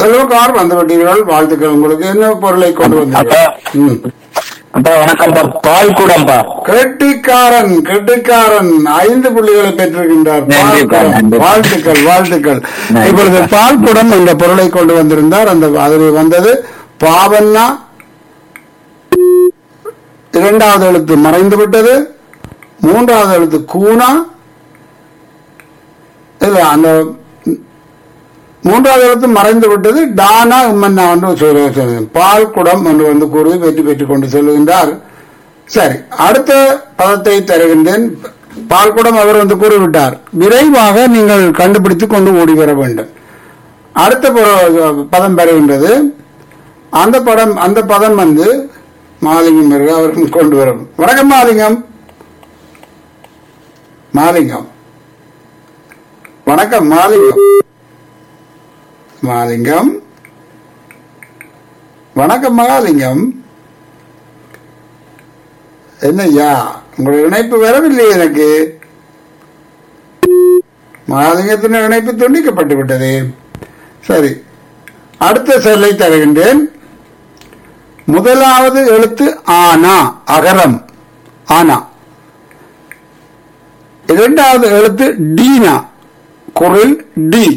செல்வக்கார் வந்து விட்டீர்கள் வாழ்த்துக்கள் உங்களுக்கு என்ன பொருளை கொண்டு அப்பா வந்தீர்கள் ம். அப்பா வணக்கம்ப்பா பால் கூடம்பா கெட்டிக்காரன் கெட்டிக்காரன் ஐந்து புள்ளிகளை பெற்றிருக்கின்றார் நன்றி, பால்குடம். நன்றி. வாழ்த்துக்கள் வாழ்த்துக்கள் நன்றி. இப்பொழுது பால்குடம் என்ற பொருளை கொண்டு வந்திருந்தார் அந்த அதில் வந்தது பாவன்னா இரண்டாவது எழுத்து மறைந்து விட்டது மூன்றாவது எழுத்து கூனா இல்ல அந்த மூன்றாவது எழுத்து மறைந்து விட்டது டானா உம்மன்னா என்று சொல்ல- சொல்ல- பால் குடம் என்று வந்து கூறி வெற்றி பெற்றுக் கொண்டு சொல்லுகின்றார் சரி அடுத்த பதத்தை தருகின்றேன் பால்குடம் அவர் வந்து கூறிவிட்டார் விரைவாக நீங்கள் கண்டுபிடித்துக் கொண்டு ஓடி வர வேண்டும் அடுத்த புற- பதம் பெறுகின்றது அந்த படம் அந்த பதம் வந்து மாலிங்கம் இருக்கு, அவர் கொண்டு வரும் வணக்கம் மாலிங்கம் மாலிங்கம் வணக்கம் மாலிங்கம் மாலிங்கம் வணக்கம் மகாலிங்கம் என்னய்யா உங்களுடைய இணைப்பு வரவில்லை எனக்கு மகாலிங்கத்தின் இணைப்பு துண்டிக்கப்பட்டு விட்டது சரி அடுத்த சொல்லை தருகின்றேன் முதலாவது எழுத்து ஆனா அகரம் ஆனா இரண்டாவது எழுத்து டீனா குரல் டி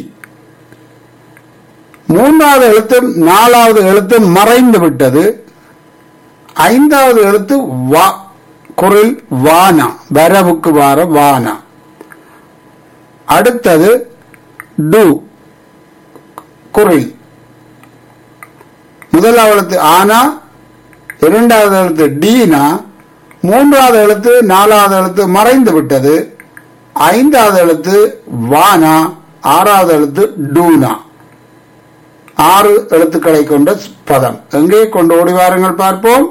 மூன்றாவது எழுத்து நாலாவது எழுத்து மறைந்து விட்டது ஐந்தாவது எழுத்து வா குரல் வானா வரவுக்கு வார வானா அடுத்தது டு குரல் முதலாவது எழுத்து ஆனா இரண்டாவது எழுத்து டீனா மூன்றாவது எழுத்து நாலாவது எழுத்து மறைந்து விட்டது ஐந்தாவது எழுத்து வானா ஆறாவது எழுத்து டூனா ஆறு எழுத்துக்களை கொண்ட பதம் எங்கே கொண்டு ஓடி வாருங்கள் பார்ப்போம்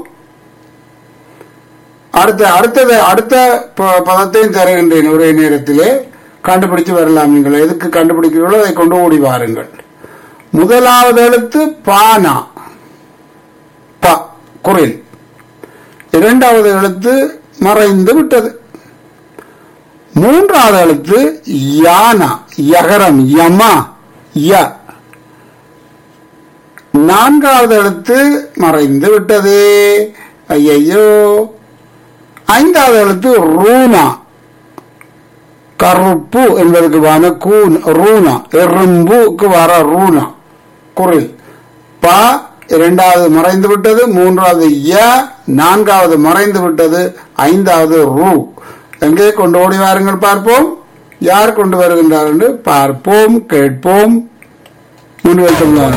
அடுத்த அடுத்தது அடுத்த ப- பதத்தையும் தருகின்றேன் ஒரே நேரத்திலே கண்டுபிடித்து வரலாம் நீங்கள் எதுக்கு கண்டுபிடிக்கிறீர்களோ அதை கொண்டு ஓடி வாருங்கள் முதலாவது எழுத்து பானா ப குரில் இரண்டாவது எழுத்து மறைந்து விட்டது மூன்றாவது எழுத்து யானா யகரம் யமா ய நான்காவது எழுத்து மறைந்து விட்டது ஐயையோ ஐந்தாவது எழுத்து ரூனா கருப்பு என்பதற்கு வான கூன் ரூனா எறும்புக்கு வர ரூனா குரில் ப இரண்டாவது மறைந்து விட்டது மூன்றாவது ய நான்காவது மறைந்து விட்டது ஐந்தாவது ரூ எங்கே கொண்டு ஓடி வாருங்கள் பார்ப்போம் யார் கொண்டு வருகின்றார் என்று பார்ப்போம் கேட்போம் முன்வைத்துள்ளார்